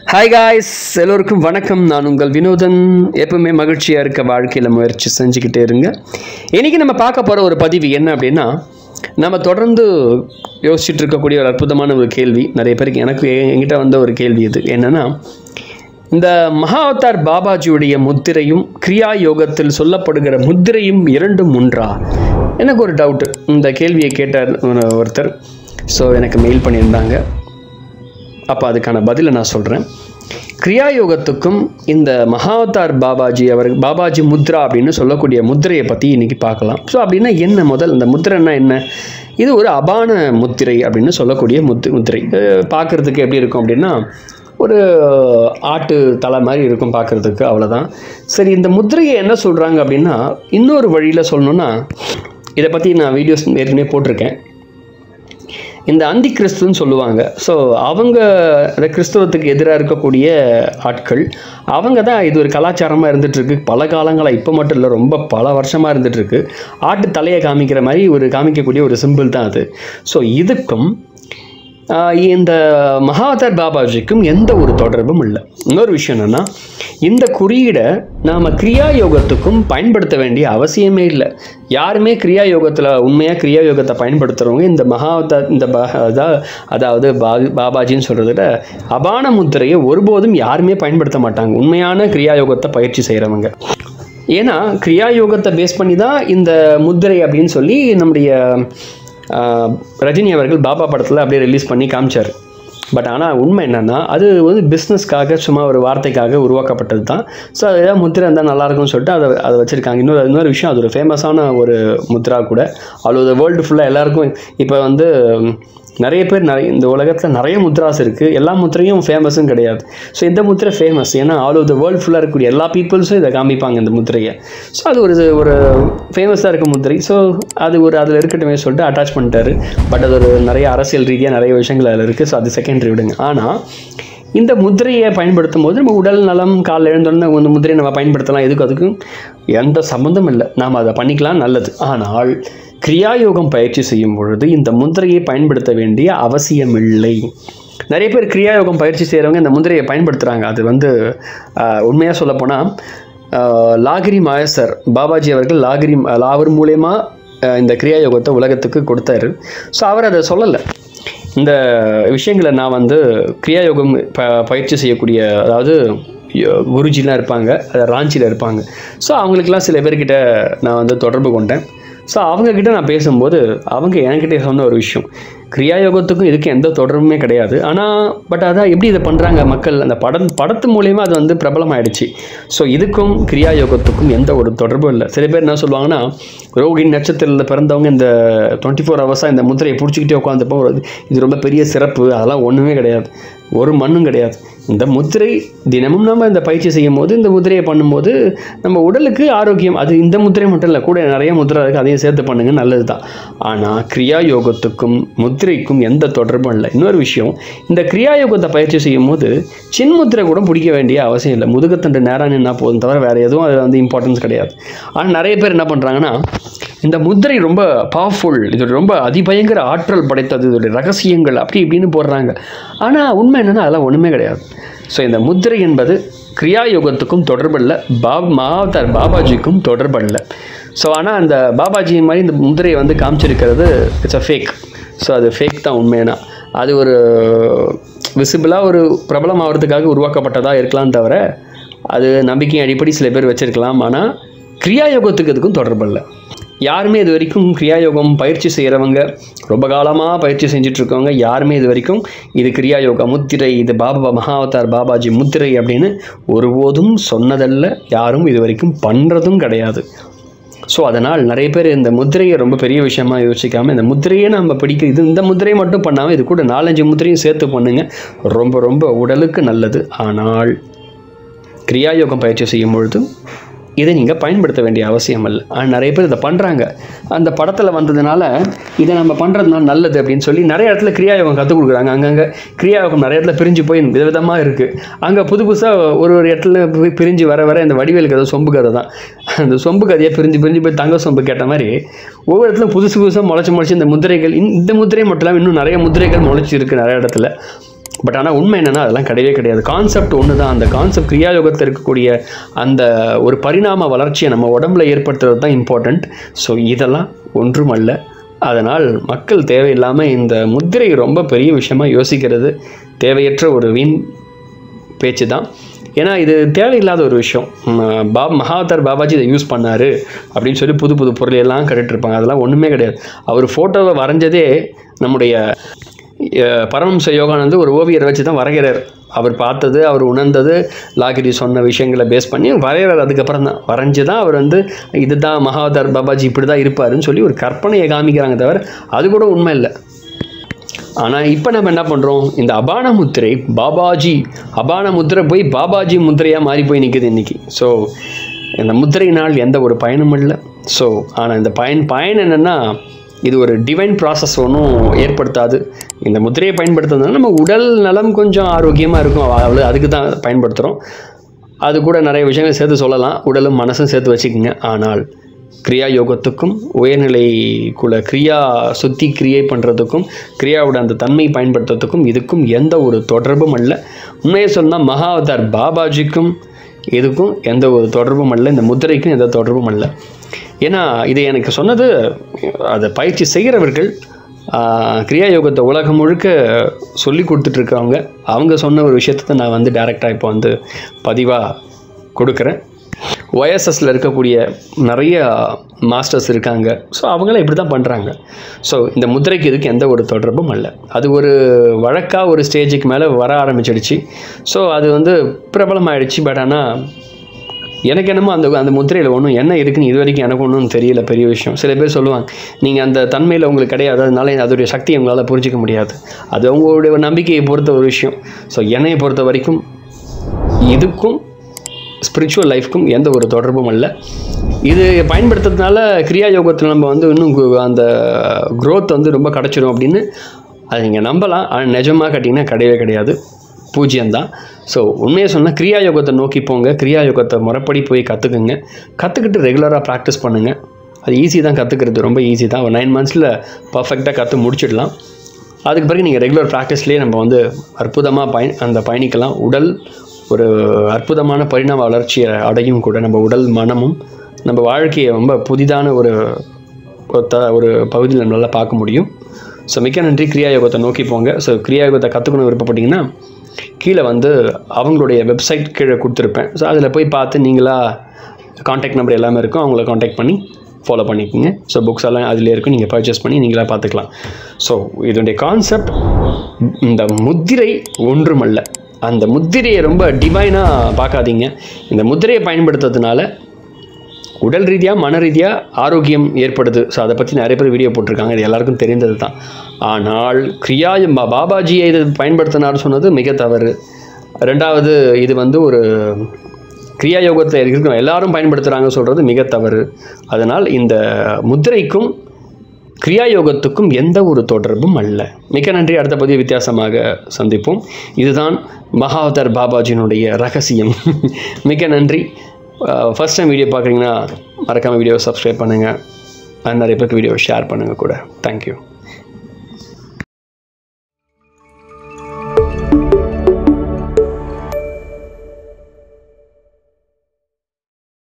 hi guys எல்லோருக்கும் வணக்கம் நான் உங்கள் வினோதன் எப்பவுமே மகிழ்ச்சியாக இருக்க வாழ்க்கையில் முயற்சி செஞ்சுக்கிட்டே இருங்க இன்றைக்கி நம்ம பார்க்க போகிற ஒரு பதிவு என்ன அப்படின்னா நம்ம தொடர்ந்து யோசிச்சுட்டு இருக்கக்கூடிய ஒரு அற்புதமான ஒரு கேள்வி நிறைய பேருக்கு எனக்கு எ- என்கிட்ட வந்த ஒரு கேள்வி இது என்னென்னா இந்த மகாவதார் பாபாஜியுடைய முத்திரையும் கிரியா யோகத்தில் சொல்லப்படுகிற முத்திரையும் இரண்டும் ஒன்றா எனக்கு ஒரு டவுட்டு இந்த கேள்வியை கேட்டார் ஒரு- ஒருத்தர் ஸோ எனக்கு மெயில் பண்ணியிருந்தாங்க அப்போ அதுக்கான பதிலை நான் சொல்கிறேன் கிரியா யோகத்துக்கும் இந்த மகாவதார் பாபாஜி அவர் பாபாஜி முத்ரா அப்படின்னு சொல்லக்கூடிய முத்திரையை பற்றி இன்னைக்கு பார்க்கலாம் ஸோ அப்படின்னா என்ன முதல் இந்த முத்திரைன்னா என்ன இது ஒரு அபான முத்திரை அப்படின்னு சொல்லக்கூடிய முத்து முத்திரை பார்க்குறதுக்கு எப்படி இருக்கும் அப்படின்னா ஒரு ஆட்டு தலை மாதிரி இருக்கும் பார்க்குறதுக்கு அவ்வளோதான் சரி இந்த முத்திரையை என்ன சொல்கிறாங்க அப்படின்னா இன்னொரு வழியில் சொல்லணுன்னா இதை பற்றி நான் வீடியோஸ் ஏற்கனவே போட்டிருக்கேன் இந்த அந்தி கிறிஸ்துன்னு சொல்லுவாங்க ஸோ அவங்க அந்த கிறிஸ்தவத்துக்கு எதிராக இருக்கக்கூடிய ஆட்கள் அவங்க தான் இது ஒரு கலாச்சாரமாக இருந்துகிட்ருக்கு பல காலங்களாக இப்போ மட்டும் இல்லை ரொம்ப பல வருஷமாக இருந்துகிட்ருக்கு ஆட்டு தலையை காமிக்கிற மாதிரி ஒரு காமிக்கக்கூடிய ஒரு சிம்பிள் தான் அது ஸோ இதுக்கும் ஆஹ், இந்த மகாவதார் பாபாஜிக்கும் எந்த ஒரு தொடர்பும் இல்லை இன்னொரு விஷயம் என்னென்னா இந்த குறியீடை நாம் கிரியா யோகத்துக்கும் பயன்படுத்த வேண்டிய அவசியமே இல்லை யாருமே கிரியா யோகத்தில் உண்மையாக கிரியா யோகத்தை பயன்படுத்துகிறவங்க இந்த மகாவதார் இந்த பா- அதா- அதாவது பா பாபாஜின்னு சொல்கிறத விட அபான முத்திரையை ஒருபோதும் யாருமே பயன்படுத்த மாட்டாங்க உண்மையான கிரியா யோகத்தை பயிற்சி செய்கிறவங்க ஏன்னா கிரியா யோகத்தை பேஸ் பண்ணி தான் இந்த முத்திரை அப்படின்னு சொல்லி நம்முடைய ஆஹ், ரஜினி அவர்கள் பாபா படத்தில் அப்படியே ரிலீஸ் பண்ணி காமிச்சார் பட் ஆனால் உண்மை என்னென்னா அது வந்து பிஸ்னஸ்க்காக சும்மா ஒரு வார்த்தைக்காக உருவாக்கப்பட்டது தான் ஸோ அது ஏதாவது முத்திரை இருந்தால் நல்லாயிருக்கும்னு சொல்லிட்டு அதை அதை வச்சுருக்காங்க இன்னொரு இன்னொரு விஷயம் அது ஒரு ஃபேமஸான ஒரு முத்ரா கூட ஆல் ஓவர் வேர்ல்டு ஃபுல்லாக எல்லாருக்கும் இப்போ வந்து ம், நிறைய பேர் நிறைய இந்த உலகத்தில் நிறைய முத்ராஸ் இருக்குது எல்லா முத்திரையும் ஃபேமஸும் கிடையாது ஸோ இந்த முத்திரை ஃபேமஸ் ஏன்னா ஆல் ஓவர் த வேர்ல்டு ஃபுல்லாக இருக்கக்கூடிய எல்லா பீப்புள்ஸும் இதை காமிப்பாங்க இந்த முத்திரையை ஸோ அது ஒரு ஒரு ஃபேமஸாக இருக்க முத்திரை ஸோ அது ஒரு அதில் இருக்கட்டுமே சொல்லிட்டு அட்டாச் பண்ணிட்டாரு பட் அது ஒரு நிறைய அரசியல் ரீதியாக நிறைய விஷயங்கள் அதில் இருக்குது ஸோ அது செகண்டரி விடுங்க ஆனால் இந்த முத்திரையை பயன்படுத்தும் போது நம்ம உடல் நலம் காலைல எழுந்தோடனே இந்த முத்திரையை நம்ம பயன்படுத்தலாம் எதுக்கும் அதுக்கும் எந்த சம்மந்தம் இல்லை நாம் அதை பண்ணிக்கலாம் நல்லது ஆனால் கிரியாயோகம் பயிற்சி செய்யும் பொழுது இந்த முத்திரையை பயன்படுத்த வேண்டிய அவசியமில்லை நிறைய பேர் கிரியாயோகம் பயிற்சி செய்கிறவங்க இந்த முத்திரையை பயன்படுத்துகிறாங்க அது வந்து உண்மையாக சொல்லப்போனால் லாகிரி மாயசர் பாபாஜி அவர்கள் லாகிரி அவர் மூலயமா இந்த கிரியாயோகத்தை உலகத்துக்கு கொடுத்தாரு ஸோ அவர் அதை சொல்லலை இந்த விஷயங்களை நான் வந்து கிரியாயோகம் ப பயிற்சி செய்யக்கூடிய அதாவது யோ- குருஜிலாம் இருப்பாங்க அது ராஞ்சியில் இருப்பாங்க ஸோ அவங்களுக்கெல்லாம் சில பேர்கிட்ட நான் வந்து தொடர்பு கொண்டேன் ஸோ அவங்கக்கிட்ட நான் பேசும்போது அவங்க என்கிட்ட சொன்ன ஒரு விஷயம் கிரியாயோகத்துக்கும் இதுக்கு எந்த தொடர்புமே கிடையாது ஆனால் பட் அதான் எப்படி இதை பண்ணுறாங்க மக்கள் அந்த படம் படத்து மூலயமா அது வந்து பிரபலமாயிடுச்சு ஸோ இதுக்கும் கிரியாயோகத்துக்கும் எந்த ஒரு தொடர்பும் இல்லை சில பேர் என்ன சொல்லுவாங்கன்னா ரோகிணி நட்சத்திரத்தில் பிறந்தவங்க இந்த டுவெண்ட்டி ஃபோர் ஹவர்ஸாக இந்த முத்திரையை பிடிச்சிக்கிட்டே உட்காந்துப்போ இது ரொம்ப பெரிய சிறப்பு அதெல்லாம் ஒன்றுமே கிடையாது ஒரு மண்ணும் கிடையாது இந்த முத்திரை தினமும் நம்ம இந்த பயிற்சி செய்யும் போது இந்த முத்திரையை பண்ணும்போது நம்ம உடலுக்கு ஆரோக்கியம் அது இந்த முத்திரை மட்டும் இல்லை கூட நிறைய முத்திரை இருக்குது அதையும் சேர்த்து பண்ணுங்க நல்லது தான் ஆனால் கிரியா யோகத்துக்கும் முத்திரைக்கும் எந்த தொடர்பும் இல்லை இன்னொரு விஷயம் இந்த கிரியா யோகத்தை பயிற்சி செய்யும் போது சின்முத்திரை கூட பிடிக்க வேண்டிய அவசியம் இல்லை முதுகத்தண்டு நேரம் நின்னா போதும் தவிர வேறு எதுவும் அதில் வந்து இம்பார்ட்டன்ஸ் கிடையாது ஆனால் நிறைய பேர் என்ன பண்ணுறாங்கன்னா இந்த முத்திரை ரொம்ப பவர்ஃபுல் இது ரொம்ப அதிபயங்கர ஆற்றல் படைத்தது இதோடைய ரகசியங்கள் அப்படி இப்படின்னு போடுறாங்க ஆனால் உண்மை என்னென்னா அதெல்லாம் ஒன்றுமே கிடையாது ஸோ இந்த முத்திரை என்பது கிரியா யோகத்துக்கும் தொடர்பல்ல பாப் மகாவதார் பாபாஜிக்கும் தொடர்பல்ல ஸோ ஆனால் அந்த பாபாஜி மாதிரி இந்த முத்திரையை வந்து காமிச்சிருக்கிறது இட்ஸ் அ ஃபேக் ஸோ அது ஃபேக் தான் உண்மையான அது ஒரு விசிபிளாக ஒரு பிரபலம் ஆகிறதுக்காக உருவாக்கப்பட்டதாக இருக்கலாம் தவிர அது நம்பிக்கை அடிப்படை சில பேர் வச்சிருக்கலாம் ஆனால் கிரியாயோகத்துக்கு இதுக்கும் தொடர்பல்ல யாருமே இது வரைக்கும் கிரியாயோகம் பயிற்சி செய்கிறவங்க ரொம்ப காலமாக பயிற்சி செஞ்சுட்டு இருக்கவங்க யாருமே இது வரைக்கும் இது கிரியாயோகா முத்திரை இது பாபா மகாவதார் பாபாஜி முத்திரை அப்படின்னு ஒருபோதும் சொன்னதல்ல யாரும் இது வரைக்கும் பண்ணுறதும் கிடையாது ஸோ அதனால் நிறைய பேர் இந்த முத்திரையை ரொம்ப பெரிய விஷயமா யோசிக்காமல் இந்த முத்திரையை நம்ம பிடிக்க இது இந்த முத்திரையை மட்டும் பண்ணாமல் இது கூட நாலஞ்சு முத்திரையும் சேர்த்து பண்ணுங்க ரொம்ப ரொம்ப உடலுக்கு நல்லது ஆனால் கிரியாயோகம் பயிற்சி செய்யும் பொழுது இதை நீங்கள் பயன்படுத்த வேண்டிய அவசியம் இல்லை ஆனால் நிறைய பேர் இதை பண்ணுறாங்க அந்த படத்தில் வந்ததுனால இதை நம்ம பண்ணுறதுனால நல்லது அப்படின்னு சொல்லி நிறைய இடத்துல கிரியாயோகம் கற்றுக் கொடுக்குறாங்க அங்கங்கே கிரியாயோகம் நிறைய இடத்துல பிரிஞ்சு போய் விதவிதமாக இருக்குது அங்கே புது புதுசாக ஒரு ஒரு இடத்துல போய் பிரிஞ்சு வர வர இந்த வடிவேல் கதை சொம்பு கதை தான் அந்த சொம்பு கதையை பிரிஞ்சு பிரிஞ்சு போய் தங்க சொம்பு கேட்ட மாதிரி ஒவ்வொரு இடத்துல புதுசு புதுசாக முளைச்சி முளைச்சி இந்த முத்திரைகள் இந்த- இந்த முத்திரை மட்டும் இல்லாமல் இன்னும் நிறைய முத்திரைகள் முளைச்சி இருக்குது நிறைய இடத்துல பட் ஆனால் உண்மை என்னென்னா அதெல்லாம் கிடையவே கிடையாது கான்செப்ட் ஒன்று தான் அந்த கான்செப்ட் கிரியாயோகத்தில் இருக்கக்கூடிய அந்த ஒரு பரிணாம வளர்ச்சியை நம்ம உடம்புல ஏற்படுத்துறது தான் இம்பார்ட்டண்ட் ஸோ இதெல்லாம் ஒன்றும் அல்ல அதனால் மக்கள் தேவையில்லாமல் இந்த முத்திரை ரொம்ப பெரிய விஷயமா யோசிக்கிறது தேவையற்ற ஒரு வீண் பேச்சு தான் ஏன்னா இது தேவையில்லாத ஒரு விஷயம் ம- பா மகாவதார் பாபாஜி இதை யூஸ் பண்ணாரு அப்படின்னு சொல்லி புது புது பொருள் எல்லாம் கட்டிட்டு இருப்பாங்க அதெல்லாம் ஒன்றுமே கிடையாது அவர் ஃபோட்டோவை வரைஞ்சதே நம்முடைய அஹ், பரமஹம்ச யோகானந்து ஒரு ஓவியரை வச்சு தான் வரைகிறார் அவர் பார்த்தது அவர் உணர்ந்தது லாகிரி சொன்ன விஷயங்களை பேஸ் பண்ணி வரைகிறார் அதுக்கப்புறம் தான் வரைஞ்சு தான் அவர் வந்து இதுதான் மகாவதார் பாபாஜி இப்படி தான் இருப்பாருன்னு சொல்லி ஒரு கற்பனையை காமிக்கிறாங்க தவிர அது கூட உண்மை இல்லை ஆனால் இப்போ நம்ம என்ன பண்ணுறோம் இந்த அபான முத்திரை பாபாஜி அபான முத்திரை போய் பாபாஜி முத்திரையாக மாறி போய் நிற்குது இன்னைக்கு ஸோ இந்த முத்திரையினால் எந்த ஒரு பயனும் இல்லை ஸோ ஆனால் இந்த பயன் பயன் என்னென்னா இது ஒரு டிவைன் ப்ராசஸ் ஒன்றும் ஏற்படுத்தாது இந்த முத்திரையை பயன்படுத்துறதுனால நம்ம உடல் நலம் கொஞ்சம் ஆரோக்கியமாக இருக்கும் அவ்வளோ அதுக்கு தான் பயன்படுத்துகிறோம் அது கூட நிறைய விஷயங்கள் சேர்த்து சொல்லலாம் உடலும் மனசும் சேர்த்து வச்சுக்கோங்க ஆனால் கிரியா யோகத்துக்கும் உயர்நிலைக்குள்ள கிரியா சுத்தி கிரியை பண்ணுறதுக்கும் கிரியாவோட அந்த தன்மை பயன்படுத்துறதுக்கும் இதுக்கும் எந்த ஒரு தொடர்பும் அல்ல உண்மையை சொன்னால் மகாவதார் பாபாஜிக்கும் இதுக்கும் எந்த ஒரு தொடர்பும் அல்ல இந்த முத்திரைக்கும் எந்த தொடர்பும் அல்ல ஏன்னா இது எனக்கு சொன்னது அதை பயிற்சி செய்கிறவர்கள் ஆஹ், கிரியா யோகத்தை உலகம் முழுக்க சொல்லி கொடுத்துட்ருக்கவங்க அவங்க சொன்ன ஒரு விஷயத்தை தான் நான் வந்து டேரெக்டாக இப்போ வந்து பதிவாக கொடுக்குறேன் ஒய்எஸ்எஸ்ல இருக்கக்கூடிய நிறைய மாஸ்டர்ஸ் இருக்காங்க ஸோ அவங்களாம் இப்படி தான் பண்ணுறாங்க ஸோ இந்த முத்திரைக்கு இதுக்கு எந்த ஒரு தொடர்பும் அல்ல அது ஒரு வழக்காக ஒரு ஸ்டேஜுக்கு மேலே வர ஆரம்பிச்சிடுச்சு ஸோ அது வந்து பிரபலமாயிடுச்சு பட் ஆனால் எனக்கு என்னமோ அந்த அந்த முத்திரையில் ஒன்றும் என்ன இருக்குன்னு இது வரைக்கும் எனக்கு ஒன்றும் தெரியல பெரிய விஷயம் சில பேர் சொல்லுவாங்க நீங்கள் அந்த தன்மையில் உங்களுக்கு கிடையாது அதனால அதோடைய சக்தியை உங்களால் புரிஞ்சிக்க முடியாது அது அவங்களுடைய நம்பிக்கையை பொறுத்த ஒரு விஷயம் ஸோ என்னையை பொறுத்த வரைக்கும் இதுக்கும் ஸ்பிரிச்சுவல் லைஃப்க்கும் எந்த ஒரு தொடர்பும் அல்ல இது பயன்படுத்துறதுனால கிரியா யோகத்தில் நம்ம வந்து இன்னும் கு- அந்த growth வந்து ரொம்ப கிடச்சிரும் அப்படின்னு அதை நீங்கள் நம்பலாம் ஆனால் நிஜமாக கேட்டிங்கன்னா கிடையவே கிடையாது பூஜ்ஜியம்தான் ஸோ உண்மையை சொன்னால் கிரியா யோகத்தை நோக்கி போங்க கிரியா யோகத்தை முறைப்படி போய் கற்றுக்குங்க கற்றுக்கிட்டு ரெகுலராக ப்ராக்டிஸ் பண்ணுங்கள் அது ஈஸி தான் கற்றுக்கிறது ரொம்ப ஈஸி தான் ஒரு நைன் மந்த்ஸில் பர்ஃபெக்டாக கற்று முடிச்சிடலாம் அதுக்கு பிறகு நீங்கள் ரெகுலர் ப்ராக்டிஸ்லேயே நம்ம வந்து அற்புதமாக பயன் அந்த பயணிக்கலாம் உடல் ஒரு அற்புதமான பரிணாம வளர்ச்சியை அடையும் கூட நம்ம உடல் மனமும் நம்ம வாழ்க்கையை ரொம்ப புதிதான ஒரு ஒரு த ஒரு பகுதியில் நம்மளால் பார்க்க முடியும் ஸோ மிக்க நன்றி கிரியா யோகத்தை நோக்கி போங்க ஸோ கிரியா யோகத்தை கற்றுக்கணும் விருப்பப்பட்டீங்கன்னா கீழே வந்து அவங்களுடைய வெப்சைட் கீழே கொடுத்துருப்பேன் ஸோ அதில் போய் பார்த்து நீங்களா காண்டாக்ட் நம்பர் எல்லாமே இருக்கும் அவங்கள காண்டாக்ட் பண்ணி ஃபாலோ பண்ணிக்கோங்க ஸோ புக்ஸ் எல்லாம் அதில் இருக்கும் நீங்கள் பர்ச்சேஸ் பண்ணி நீங்களா பார்த்துக்கலாம் ஸோ இதனுடைய கான்செப்ட் இந்த முத்திரை ஒன்றுமல்ல அந்த முத்திரையை ரொம்ப டிவைனாக பார்க்காதீங்க இந்த முத்திரையை பயன்படுத்துறதுனால உடல் ரீதியாக மன ரீதியாக ஆரோக்கியம் ஏற்படுது ஸோ அதை பற்றி நிறைய பேர் வீடியோ போட்டிருக்காங்க இது எல்லாருக்கும் தெரிந்தது தான் ஆனால் கிரியா பா- பாபாஜியை இது பயன்படுத்தினார் சொன்னது மிக தவறு ரெண்டாவது இது வந்து ஒரு கிரியா யோகத்தில் இருக்கிற எல்லாரும் பயன்படுத்துகிறாங்க சொல்கிறது மிக தவறு அதனால் இந்த முத்திரைக்கும் கிரியா யோகத்துக்கும் எந்த ஒரு தொடர்பும் அல்ல மிக்க நன்றி அடுத்த பதிவு வித்தியாசமாக சந்திப்போம் இதுதான் மகாவதார் பாபாஜியினுடைய ரகசியம் மிக்க நன்றி ஃபர்ஸ்ட் டைம் வீடியோ பார்க்குறீங்கன்னா மறக்காமல் வீடியோவை சப்ஸ்கிரைப் பண்ணுங்கள் நிறைய பேருக்கு வீடியோவை ஷேர் பண்ணுங்கள் கூட தேங்க்யூ